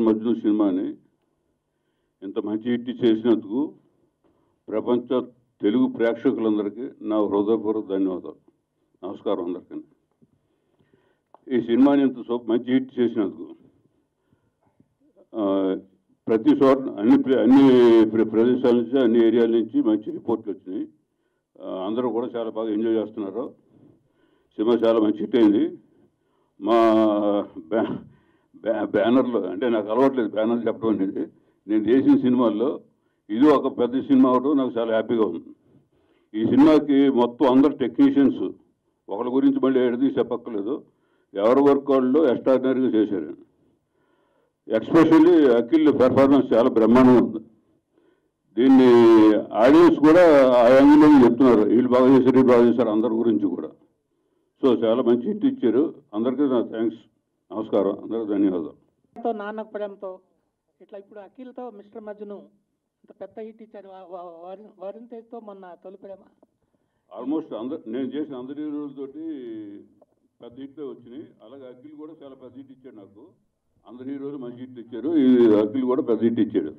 మజ్ను సినిమాని ఇంత మంచి హిట్ చేసినందుకు ప్రపంచ తెలుగు ప్రేక్షకులందరికీ నా హృదయపూర్వక ధన్యవాదాలు నమస్కారం అందరికీ ఈ సినిమాని ఇంత సో మంచి హిట్ చేసినందుకు ఆ, ప్రతి చోట అన్ని ప్ర- అన్ని ప్ర- ప్రదేశాల నుంచి అన్ని ఏరియాల నుంచి మంచి రిపోర్ట్లు వచ్చినాయి ఆ, అందరూ కూడా చాలా బాగా ఎంజాయ్ చేస్తున్నారు సినిమా చాలా మంచి హిట్ అయింది మా బ్యా బ్యా- బ్యానర్లో అంటే నాకు అలవాట్లేదు బ్యానర్ చెప్పడం అనేది నేను చేసిన సినిమాల్లో ఇది ఒక పెద్ద సినిమా అవడం నాకు చాలా హ్యాపీగా ఉంది ఈ సినిమాకి మొత్తం అందరు టెక్నీషియన్స్ ఒకరి గురించి మళ్ళీ ఎడది చెప్పక్కర్లేదు ఎవరి వర్క్ వాళ్ళు ఎక్స్ట్రాడినరీగా చేశారు ఎక్స్పెషల్లీ అఖిల్ పెర్ఫార్మెన్స్ చాలా బ్రహ్మాండంగా ఉంది దీన్ని ఆడియన్స్ కూడా ఆ యాంగిల్లో చెప్తున్నారు వీళ్ళు బాగా చేశారు వీళ్ళు బాగా చేశారు అందరి గురించి కూడా సో చాలా మంచి హిట్ ఇచ్చారు అందరికీ నా థ్యాంక్స్ నమస్కారం అందరికీ ధన్యవాదాలు తో నాన్నకు ప్రేమతో ఇట్లా ఇప్పుడు అఖిల్తో మిస్టర్ మజ్ను ఇంత పెద్ద హిట్ ఇచ్చారు వా- వా- వరుణ్ వరుణ్ తేజ్తో మొన్న తొలి ప్రేమ ఆల్మోస్ట్ అందరు నేను చేసిన అందరి హీరోలతోటి పెద్ద హిట్లే వచ్చినాయి అలాగే అఖిల్ కూడా చాలా పెద్ద హిట్ ఇచ్చాడు నాకు అందరి హీరోలు మంచి హిట్ ఇచ్చారు ఈ అఖిల్ కూడా పెద్ద హిట్ ఇచ్చాడు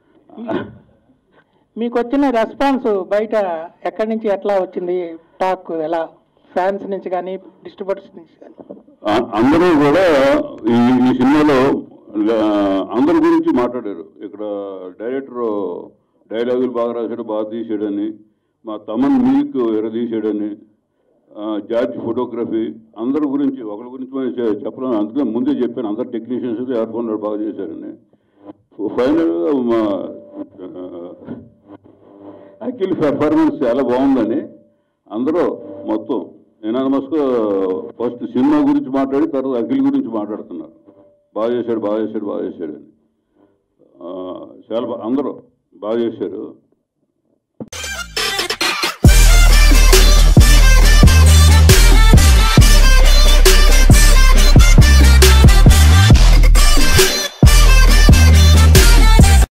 మీకు వచ్చిన రెస్పాన్స్ బయట ఎక్కడి నుంచి ఎట్లా వచ్చింది టాక్ ఎలా ఫ్యాన్స్ నుంచి కానీ డిస్ట్రిబ్యూటర్స్ నుంచి కానీ ఆ- అందరూ కూడా ఈ ఈ సినిమాలో ఆ, అందరి గురించి మాట్లాడారు ఇక్కడ డైరెక్టర్ డైలాగులు బాగా రాశాడు బాగా తీసాడని మా తమన్ మ్యూజిక్ ఎరదీశాడని ఆ, జార్జ్ ఫోటోగ్రఫీ అందరి గురించి ఒకరి గురించి మనం చె- చెప్పడం అందుకే ముందే చెప్పాను అందరు టెక్నీషియన్స్ ఎయిర్ఫోన్ బాగా చేశారని ఫైనల్గా మా ఆ, అఖిల్ పెర్ఫార్మెన్స్ చాలా బాగుందని అందరూ మొత్తం ఎనానమస్గా ఫస్ట్ సినిమా గురించి మాట్లాడి తర్వాత అఖిల్ గురించి మాట్లాడుతున్నారు బాగా చేశాడు బాగా చేశాడు బాగా చేశాడు అని ఆ, చాలా బా అందరూ బాగా చేశారు